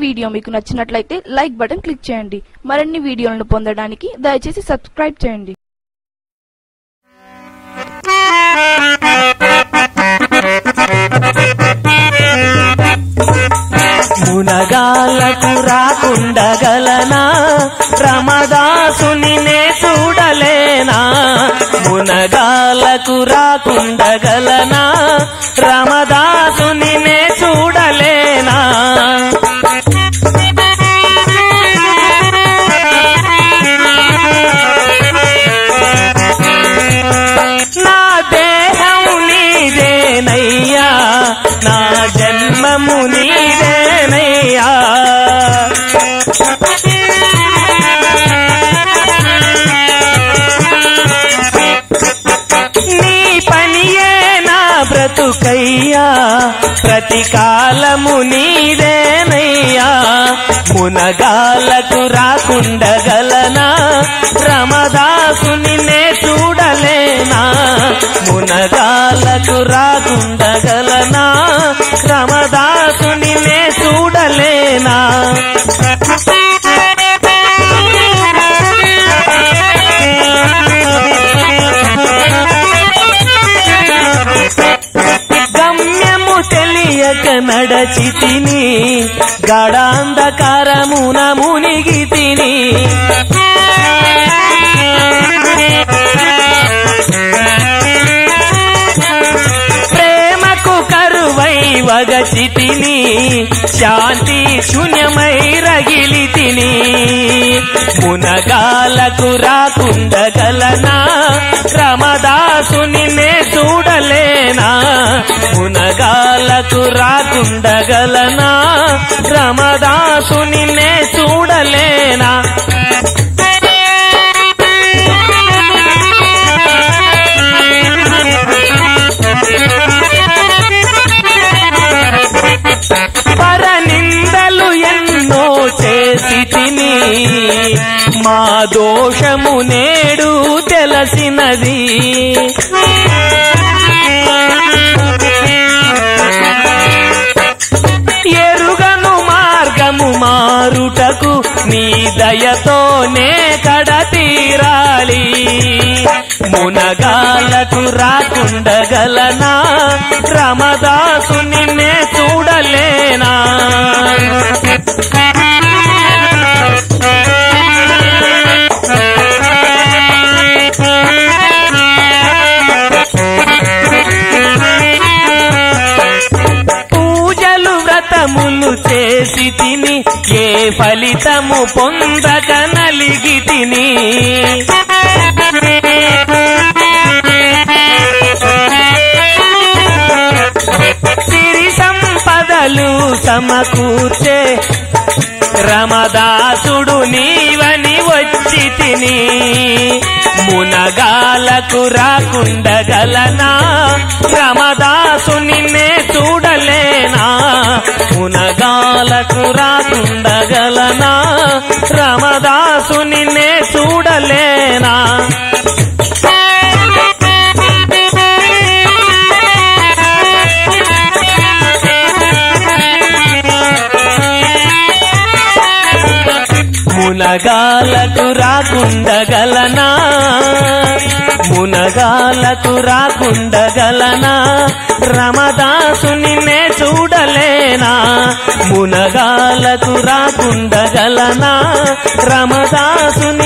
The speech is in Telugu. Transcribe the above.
వీడియో మీకు నచ్చినట్లయితే లైక్ బటన్ క్లిక్ చేయండి మరిన్ని వీడియోలను పొందడానికి దయచేసి సబ్స్క్రైబ్ చేయండి మునగాళ్ళకు రాకుండగలనా రమదాసుని నే చూడలేనా మునగాళ్ళకు రాకుండగలనా రమదాసుని నే చూడలేనా నా దేహం నీదేనయ్యా నా జన్మము నీదేనయ్యా నీ పనియే నా బ్రతుకయ్యా ప్రతి కాలము నీదేనయ్యా మునగాలకు రాకుండగలనా రమదాసుని నే చూడలేనా మునగాలకు రాకుండగలనా రమదాసుని నే చూడలేనా గమ్యము తెలియక నడచి తిని గడాంధకారమున మునిగి తిని ప్రేమకు కరువై వగచి తిని శాంతి శూన్యమై రగిలి తిని మునగాలకు రాకుండగలనా రమదాసుని నే చూడలేనా మునగాలకు రాకుండగలనా రమదాసుని నే చూడలేనా పర నిందలు ఎన్నో చేసి తిని మా దోషము నేడు తెలిసినది ఎరుగను మార్గము మారుటకు నీ దయతోనే కడ తీరాలి మునగాలకు రాకుండగలనా రమదాసు నిన్నే చూడలేనా పూజలు వ్రతములు చేసి తిని ఏ ఫలితము పొందక నలిగి తిని సిరి సంపదలు సమకూర్చే రమదాసుడు నీవని వచ్చి తిని మునగాలకు రాకుండగలనా రమదాసు నిన్నే చూడలేనా మునగాలకు రాకుండగలనా రమదాసు నిన్నే చూడలేనా మునగాలకు రాకుండగలనా మునగాలకు రాకుండగలనా రమదాసు నిన్నే చూడలేనా మునగాలకు రాకుండగలనా రమదాసు